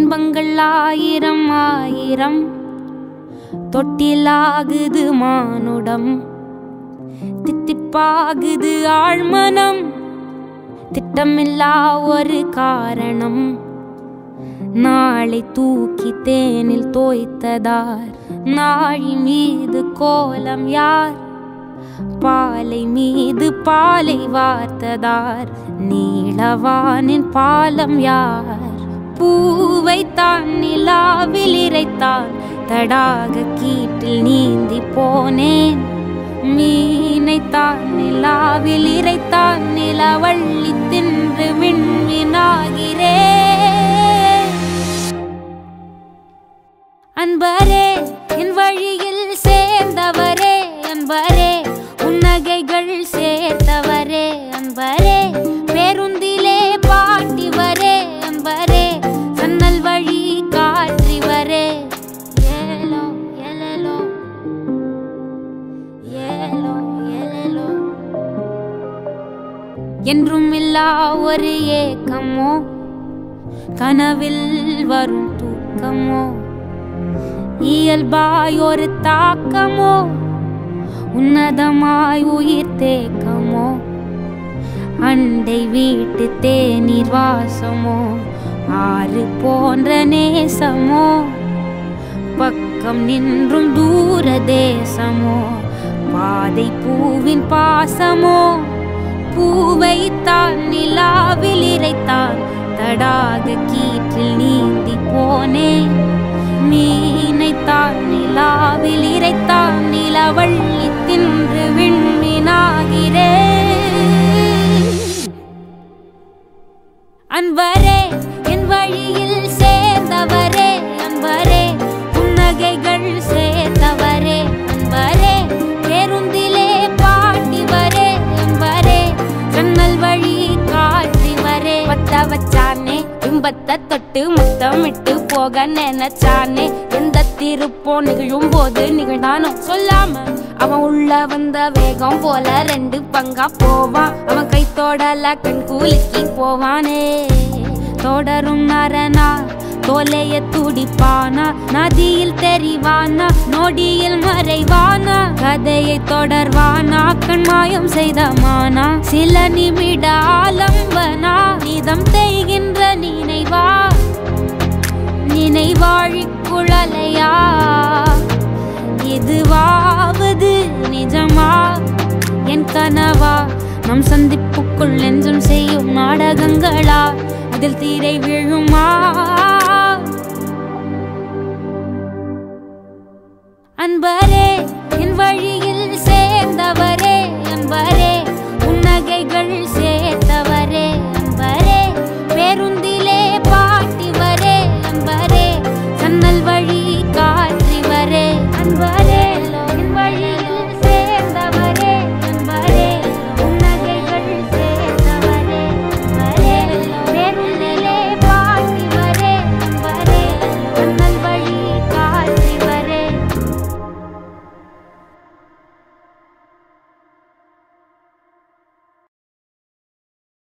இன்பங்கள் ஆயிரம் ஆயிரம் தொட்டிலாகுது மானுடம் தித்திப்பாகுது ஆழ்மனம் திட்டமில்லா ஒரு காரணம் நாளை தூக்கி தேனில் தோய்த்ததார் நாழி மீது கோலம் யார் பாலை மீது பாலை வார்த்ததார் நீளவானின் பாலம் யார் பூவை தான் நிலாவில் இறைத்தான் தடாக கீட்டில் நீந்தி போனேன் மீனை தான் நிலாவில் இறைத்தான் நிலவள்ளி தின்று விண்வினாகிறேன் அன்பரே என் வழியில் சேர்ந்தவரே அன்பரே உன்னகைகள் சேர்த்தவரே அன்பரே பேருந்திலே பாட்டிவரே அன்பரே சன்னல் வழி காற்றிவரே ஏலோ ஏலோ ஏலோ ஏலோ என்றும் இல்லா ஒரு ஏக்கமோ கனவில் வரும் தூக்கமோ இயல்பாய் ஒரு தாக்கமோ உன்னதமாய் உயிர் தேக்கமோ அண்டை வீட்டு தேநீர் வாசமோ ஆறு போன்ற நேசமோ பக்கம் நின்றும் தூர தேசமோ பாதை பூவின் பாசமோ பூவை தான் நிலாவில் இறைத்தான் தடாக கீற்றில் நீந்தி போனேன் மீனை தான் நிலாவில் இறைத்தான் நிலவள்ளி தின்று விண்மீனாகிறேன் அன்பரே என் வழியில் சேர்ந்தவரே அன்பரே புன்னகைகள் சேர்த்தவரே அன்பரே பேருந்திலே பாட்டிவரே அன்பரே ஜன்னல் வழி காற்றிவரே பத்த வச்சானே இன்பத்தை தொட்டு முத்தமிட்டு போக நினைச்சானே எந்த திருப்போ நிகழும் போது நிகழ்ந்தானோ சொல்லாம அவன் உள்ள வந்த வேகம் போல ரெண்டு பங்கா போவான் அவன் கை தொடல கண் கூலுக்கி போவானே தொடரும் நரனா தோலைய துடிப்பானா நதியில் தெரிவானா நொடியில் மறைவானா கதையை தொடர்வானா கண்மாயம் செய்தமானா சில நிமிட ஆலம்பனா நிதம் தேய்கின்ற நினைவா நினைவாழி குழலையா இதுவாவது நிஜமா என் கனவா நம் சந்திப்புக்குள் நெஞ்சம் செய்யும் நாடகங்களா அதில் தீரை விழுமா அன்பரே என் வழியில்